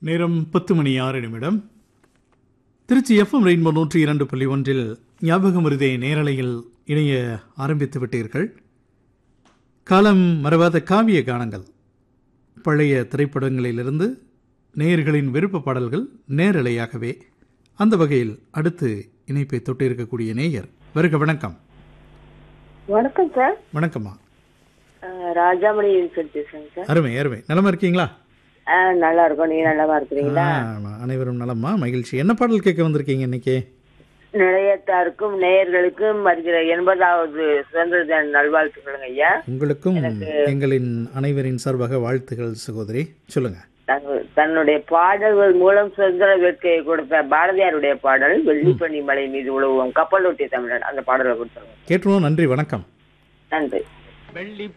நேரம் பத்து மணி ஆறு நிமிடம் திருச்சி எஃப்எம் ரெயின்போ நூற்றி இரண்டு புள்ளி ஒன்றில் ஞாபகம் இருதே நேரலையில் இணைய ஆரம்பித்து விட்டீர்கள் காலம் மறவாத காவிய கானங்கள் பழைய திரைப்படங்களிலிருந்து நேயர்களின் விருப்ப பாடல்கள் நேரலையாகவே அந்த வகையில் அடுத்து இணைப்பை தொட்டிருக்கக்கூடிய நேயர் வருக வணக்கம் வணக்கம் சார் வணக்கம்மா அஹ் ராஜாமணி யூனிவர்சிட்டி பேசுறேங்க சார் அருமை அருமை நலமா இருக்கீங்களா அஹ் நல்லா இருக்கோம் நீங்க நல்லாவா இருக்கிறீங்களா ஆ, அனைவரும் நலமா மகிழ்ச்சி என்ன பாடல் கேட்க வந்திருக்கீங்க இன்னைக்கு நிலையத்தாருக்கும் நேயர்களுக்கும் வருகிற எண்பதாவது சுதந்திர தின நல்வாழ்த்துக்களுங்க ஐயா உங்களுக்கும் எங்களின் அனைவரின் சார்பாக வாழ்த்துகள் சகோதரி சொல்லுங்க தங்க- தன்னுடைய பாடல்கள் மூலம் சுதந்திர வேட்கையை கொடுத்த பாரதியாருடைய பாடல் வெள்ளிப்பனி மலை மீது உழவுவோம் கப்பலோட்டிய தமிழன் அந்த பாடலை கொடுத்தாங்க கேட்டுருவோம் நன்றி வணக்கம் நன்றி வெள்ளி